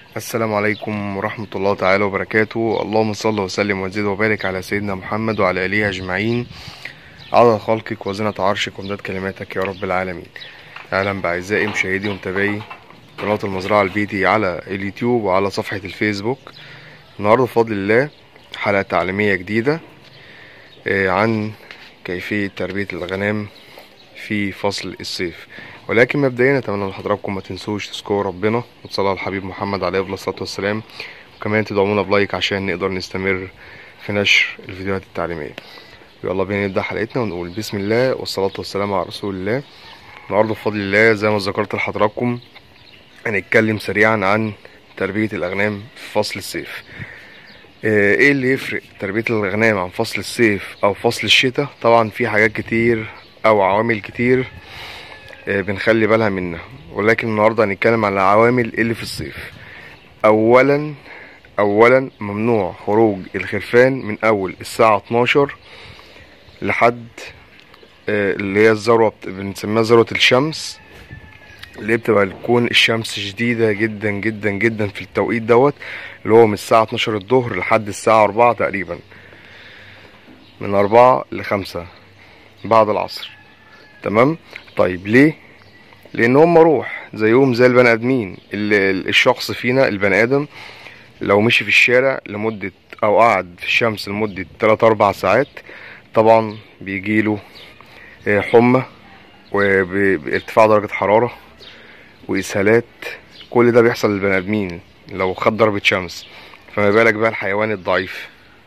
السلام عليكم ورحمة الله تعالى وبركاته اللهم صل وسلم وزد وبارك على سيدنا محمد وعلى آله أجمعين على خلقك وزنة عرشك ومداد كلماتك يا رب العالمين أهلا بأعزائي مشاهدي ومتابعي قناة المزرعة البيتي على اليوتيوب وعلى صفحة الفيسبوك النهاردة بفضل الله حلقة تعليمية جديدة آه، عن كيفية تربية الغنم في فصل الصيف ولكن مبدئيا اتمنى من حضراتكم ما تنسوش تذكروا ربنا وتصلوا على الحبيب محمد عليه افضل الصلاه والسلام وكمان تدعمونا بلايك عشان نقدر نستمر في نشر الفيديوهات التعليميه يلا بينا نبدا حلقتنا ونقول بسم الله والصلاه والسلام على رسول الله النهارده بفضل الله زي ما ذكرت لحضراتكم هنتكلم سريعا عن تربيه الاغنام في فصل الصيف آه، ايه اللي يفرق تربيه الاغنام عن فصل الصيف او فصل الشتاء طبعا في حاجات كتير او عوامل كتير آه، بنخلي بالها منها ولكن النهارده هنتكلم على العوامل اللي في الصيف اولا اولا ممنوع خروج الخرفان من اول الساعه 12 لحد آه، اللي هي الذروه بت- بنسميها ذروه الشمس اللي بتبقى تكون الشمس شديده جدا جدا جدا في التوقيت دوت اللي هو من الساعه 12 الظهر لحد الساعه 4 تقريبا من 4 ل 5 بعد العصر تمام طيب ليه لان هم روح زيهم زي البني ادمين ال- ال- الشخص فينا البني ادم لو مشي في الشارع لمدة او قعد في الشمس لمدة 3 4 ساعات طبعا بيجيله آه، حمى وبارتفاع درجة حرارة واسهالات كل ده بيحصل للبني ادمين لو خد ضربة شمس فما بالك بقى الحيوان الضعيف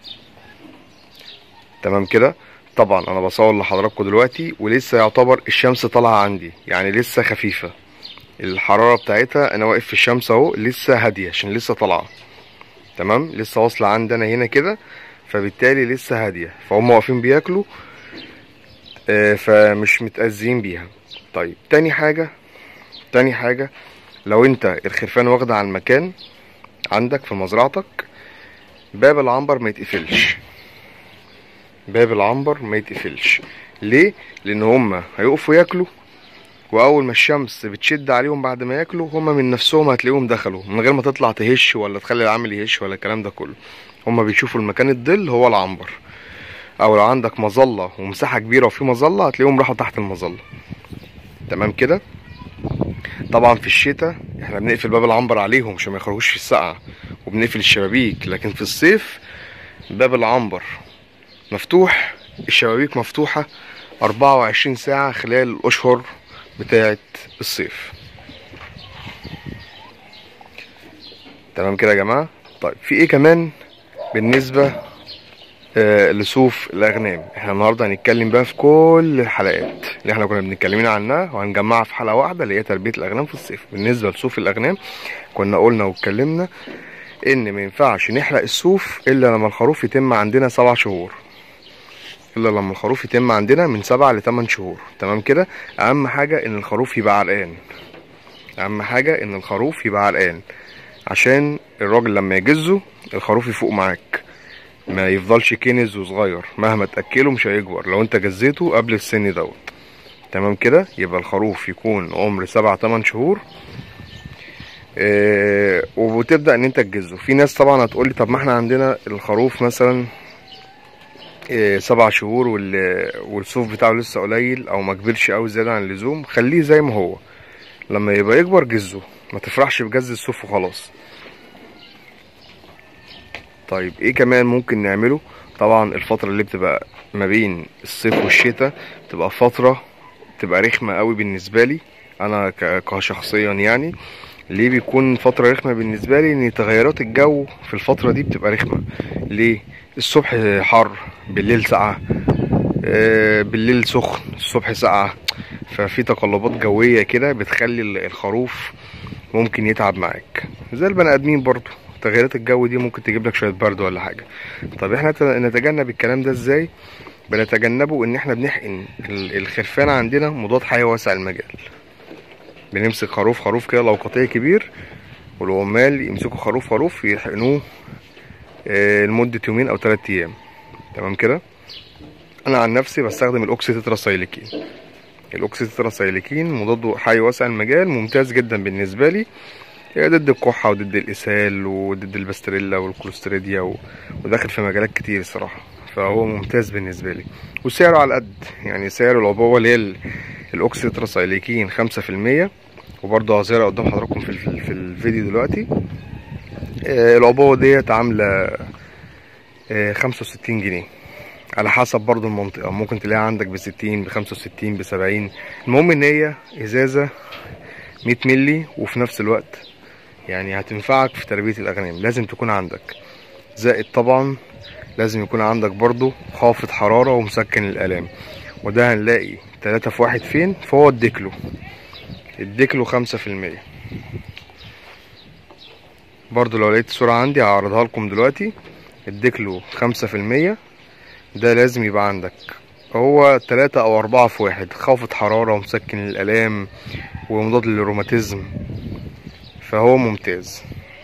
تمام كده طبعا انا بصور لحضراتكم دلوقتي ولسه يعتبر الشمس طالعه عندي يعني لسه خفيفه الحراره بتاعتها انا واقف في الشمس اهو لسه هاديه عشان لسه طالعه تمام لسه واصله عندنا هنا كده فبالتالي لسه هاديه فهم واقفين بياكلوا آه، فمش متأذين بيها طيب تاني حاجه تاني حاجه لو انت الخرفان واخده على المكان عندك في مزرعتك باب العنبر ما يتقفلش باب العنبر ما يتقفلش ليه لان هما هيقفوا ياكلوا واول ما الشمس بتشد عليهم بعد ما ياكلوا هما من نفسهم هتلاقيهم دخلوا من غير ما تطلع تهش ولا تخلي العامل يهش ولا الكلام ده كله هما بيشوفوا المكان الظل هو العنبر او لو عندك مظله ومساحه كبيره وفي مظله هتلاقيهم راحوا تحت المظله تمام كده طبعا في الشتاء احنا بنقفل باب العنبر عليهم عشان ما يخرجوش في السقعه وبنقفل الشبابيك لكن في الصيف باب العنبر مفتوح الشبابيك مفتوحة 24 ساعة خلال الأشهر بتاعة الصيف تمام كده يا جماعة طيب في ايه كمان بالنسبة آه لصوف الأغنام احنا النهاردة هنتكلم بقى في كل الحلقات اللي احنا كنا بنتكلمين عنها وهنجمعها في حلقة واحدة اللي هي تربية الأغنام في الصيف بالنسبة لصوف الأغنام كنا قلنا واتكلمنا ان ما ينفعش نحرق الصوف الا لما الخروف يتم عندنا سبع شهور الا لما الخروف يتم عندنا من سبعة لتمن شهور تمام كده اهم حاجة ان الخروف يبقى عرقان اهم حاجة ان الخروف يبقى عرقان عشان الراجل لما يجزه الخروف يفوق معاك ما يفضلش كنز وصغير مهما تاكله مش هيكبر لو انت جزيته قبل السن دوت تمام كده يبقى الخروف يكون عمر سبعة تمن شهور آه، وبتبدا ان انت تجزه في ناس طبعا هتقولي طب ما احنا عندنا الخروف مثلا آه، سبع شهور وال- والصوف بتاعه لسه قليل او ما كبرش قوي زياده عن اللزوم خليه زي ما هو لما يبقى يكبر جزه ما تفرحش بجز الصوف وخلاص طيب ايه كمان ممكن نعمله طبعا الفترة اللي بتبقى ما بين الصيف والشتاء بتبقى فترة بتبقى رخمة قوي بالنسبة لي انا ك- كشخصيا يعني ليه بيكون فترة رخمة بالنسبة لي ان تغيرات الجو في الفترة دي بتبقى رخمة ليه الصبح حر بالليل ساقعة آه، بالليل سخن الصبح ساقعة ففي تقلبات جوية كده بتخلي ال- الخروف ممكن يتعب معاك زي البني ادمين برضو تغيرات الجو دي ممكن تجيب لك شوية برد ولا حاجة طب احنا ت- نتجنب الكلام ده ازاي بنتجنبه ان احنا بنحقن ال- الخرفان عندنا مضاد حيوي واسع المجال بنمسك خروف خروف كده لو قطيع كبير والعمال يمسكوا خروف خروف يحقنوه آه، لمدة يومين أو تلات أيام تمام كده أنا عن نفسي بستخدم الأوكسي تتراسايليكين الأوكسي تتراسايليكين مضاد حيوي واسع المجال ممتاز جدا بالنسبة لي هي ضد الكحة وضد الإسهال وضد البستريلا والكوليستريديا و... وداخل في مجالات كتير الصراحة فهو ممتاز بالنسبة لي وسعره على قد يعني سعر العبوة اللي هي ال- الأوكسيتراسايليكين خمسة في المية وبرضه هظهرها قدام حضراتكم في, ال- في الفيديو دلوقتي آه، العبوة ديت عاملة خمسة وستين جنيه على حسب برضو المنطقة ممكن تلاقيها عندك بستين بخمسة وستين بسبعين المهم ان هي ازازة مية ملي وفي نفس الوقت يعني هتنفعك في تربية الاغنام لازم تكون عندك زائد طبعا لازم يكون عندك برضو خافض حرارة ومسكن الالام وده هنلاقي تلاتة في واحد فين فهو الديكلو الديكلو خمسة في المية برضو لو لقيت صورة عندي هعرضها لكم دلوقتي الديكلو خمسة في المية ده لازم يبقى عندك هو تلاتة أو أربعة في واحد خافض حرارة ومسكن الآلام ومضاد للروماتيزم فهو ممتاز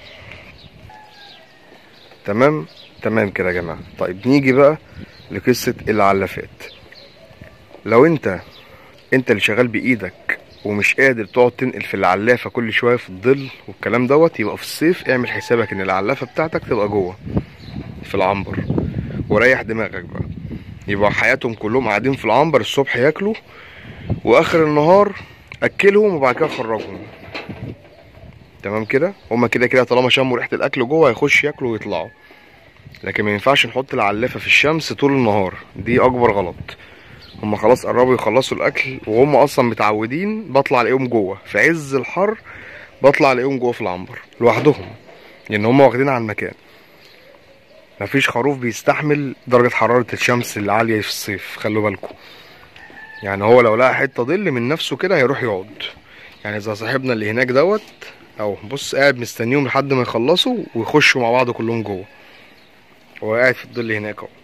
تمام تمام كده يا جماعة طيب نيجي بقى لقصة العلافات لو انت انت اللي شغال بإيدك ومش قادر تقعد تنقل في العلافة كل شوية في الظل والكلام دوت يبقى في الصيف اعمل حسابك ان العلافة بتاعتك تبقى جوه في العنبر وريح دماغك بقى يبقى حياتهم كلهم قاعدين في العنبر الصبح ياكلوا واخر النهار اكلهم وبعد كده خرجهم تمام كده هما كده كده طالما شموا ريحه الاكل جوه هيخش ياكلوا ويطلعوا لكن ما ينفعش نحط العلافه في الشمس طول النهار دي اكبر غلط هما خلاص قربوا يخلصوا الاكل وهم اصلا متعودين بطلع الاقيهم جوه في عز الحر بطلع الاقيهم جوه في العنبر لوحدهم لان هما واخدين على المكان مفيش خروف بيستحمل درجة حرارة الشمس العالية في الصيف خلوا بالكم يعني هو لو لقى حتة ظل من نفسه كده هيروح يقعد يعني زي صاحبنا اللي هناك دوت اهو بص قاعد مستنيهم لحد ما يخلصوا ويخشوا مع بعض كلهم جوه هو قاعد في الظل هناك اهو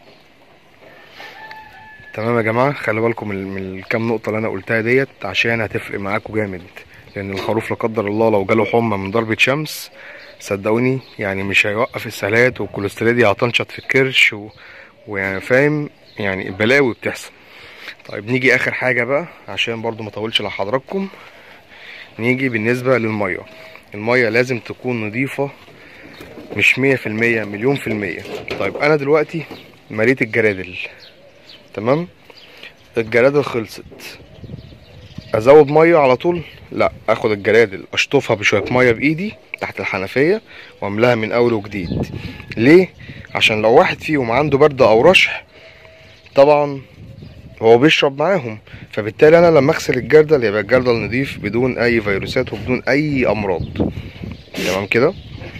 تمام يا جماعة خلوا بالكم من من الكام نقطة اللي أنا قلتها ديت عشان هتفرق معاكم جامد لأن الخروف لا قدر الله لو جاله حمى من ضربة شمس صدقوني يعني مش هيوقف السهالات والكوليسترول هتنشط في الكرش و... ويعني فاهم يعني بلاوي بتحصل طيب نيجي اخر حاجة بقى عشان برضو ما اطولش لحضراتكم نيجي بالنسبة للمية المية لازم تكون نظيفة مش مية في المية مليون في المية طيب انا دلوقتي مريت الجرادل تمام الجرادل خلصت ازود ميه على طول لا اخد الجرادل اشطفها بشويه ميه بايدي تحت الحنفيه واملاها من اول وجديد ليه عشان لو واحد فيهم عنده برد او رشح طبعا هو بيشرب معاهم فبالتالي انا لما اغسل الجردل يبقى الجردل نضيف بدون اي فيروسات وبدون اي امراض تمام كده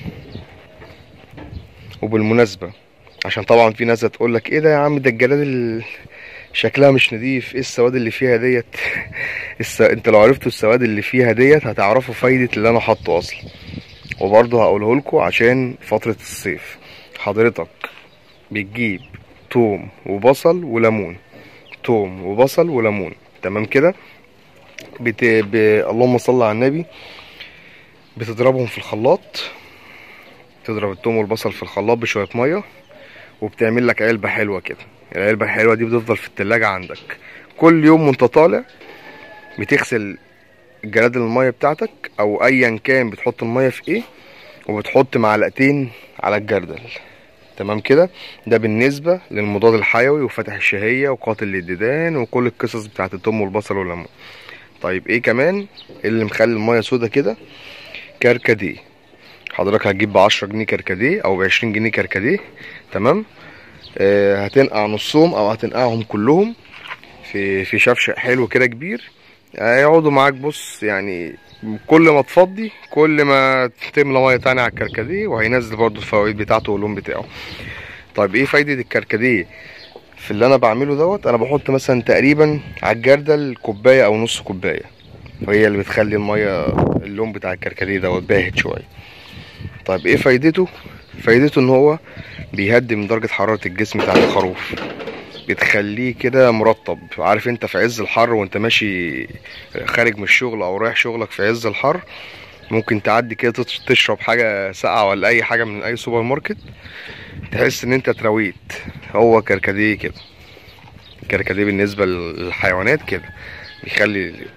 وبالمناسبه عشان طبعا في ناس هتقول لك ايه ده يا عم ده الجرادل شكلها مش نضيف ايه السواد اللي فيها ديت الس... انت لو عرفتوا السواد اللي فيها ديت هتعرفوا فايدة اللي انا حاطه اصلا وبرضه هقوله لكم عشان فترة الصيف حضرتك بتجيب توم وبصل وليمون توم وبصل وليمون تمام كده بت... ب... اللهم صل على النبي بتضربهم في الخلاط تضرب التوم والبصل في الخلاط بشوية مية وبتعمل لك علبة حلوة كده العلبة الحلوة دي بتفضل في التلاجة عندك كل يوم وانت طالع بتغسل جرادل المية بتاعتك او ايا كان بتحط المية في ايه وبتحط معلقتين على الجردل تمام كده ده بالنسبة للمضاد الحيوي وفتح الشهية وقاتل للديدان وكل القصص بتاعت التوم والبصل والليمون طيب ايه كمان اللي مخلي المية سودا كده كركديه حضرتك هتجيب بعشرة جنيه كركديه او بعشرين جنيه كركديه تمام آه هتنقع نصهم او هتنقعهم كلهم في في شفشق حلو كده كبير هيقعدوا معاك بص يعني كل ما تفضي كل ما تملى ميه تانية على الكركديه وهينزل برضو الفوائد بتاعته واللون بتاعه طيب ايه فايدة الكركديه في اللي انا بعمله دوت انا بحط مثلا تقريبا على الجردل كوباية او نص كوباية وهي اللي بتخلي المية اللون بتاع الكركديه دوت باهت شوية طيب ايه فايدته فايدته ان هو بيهدي من درجة حرارة الجسم بتاع الخروف بتخليه كده مرطب عارف انت في عز الحر وانت ماشي خارج من الشغل او رايح شغلك في عز الحر ممكن تعدي كده تشرب حاجة ساقعة ولا اي حاجة من اي سوبر ماركت تحس ان انت اترويت هو كركديه كده كركديه بالنسبة للحيوانات كده بيخلي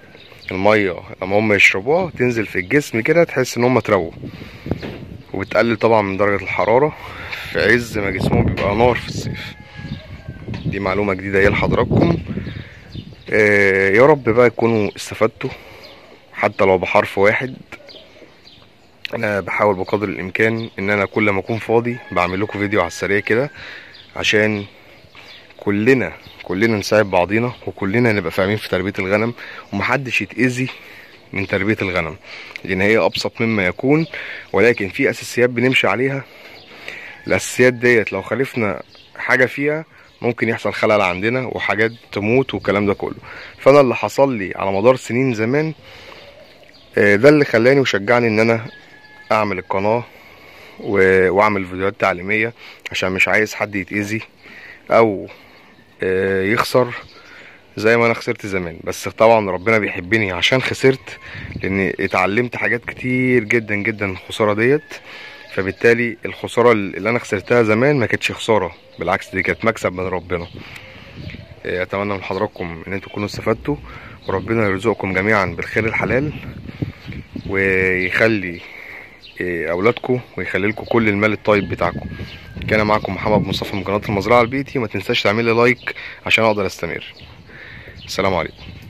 الميه لما هم يشربوها تنزل في الجسم كده تحس ان هم اترووا وبتقلل طبعا من درجة الحرارة في عز ما جسمهم بيبقى نار في الصيف دي معلومة جديدة هي لحضراتكم آه يا رب بقى تكونوا استفدتوا حتى لو بحرف واحد انا بحاول بقدر الامكان ان انا كل ما اكون فاضي بعمل لكم فيديو على السريع كده عشان كلنا كلنا نساعد بعضينا وكلنا نبقى فاهمين في تربية الغنم ومحدش يتأذي من تربية الغنم لأن هي أبسط مما يكون ولكن في أساسيات بنمشي عليها الأساسيات ديت لو خالفنا حاجة فيها ممكن يحصل خلل عندنا وحاجات تموت والكلام ده كله فأنا اللي حصل لي على مدار سنين زمان آه، ده اللي خلاني وشجعني إن أنا أعمل القناة و- وأعمل فيديوهات تعليمية عشان مش عايز حد يتأذي أو آه، يخسر زي ما انا خسرت زمان بس طبعا ربنا بيحبني عشان خسرت لاني اتعلمت حاجات كتير جدا جدا من الخساره ديت فبالتالي الخساره اللي انا خسرتها زمان ما كانتش خساره بالعكس دي كانت مكسب من ربنا آه، اتمنى من حضراتكم ان انتوا تكونوا استفدتوا وربنا يرزقكم جميعا بالخير الحلال ويخلي آه، اولادكم ويخلي لكم كل المال الطيب بتاعكم كان معكم محمد مصطفى من قناه المزرعه البيتي وما تنساش تعمل لي لايك عشان اقدر استمر السلام عليكم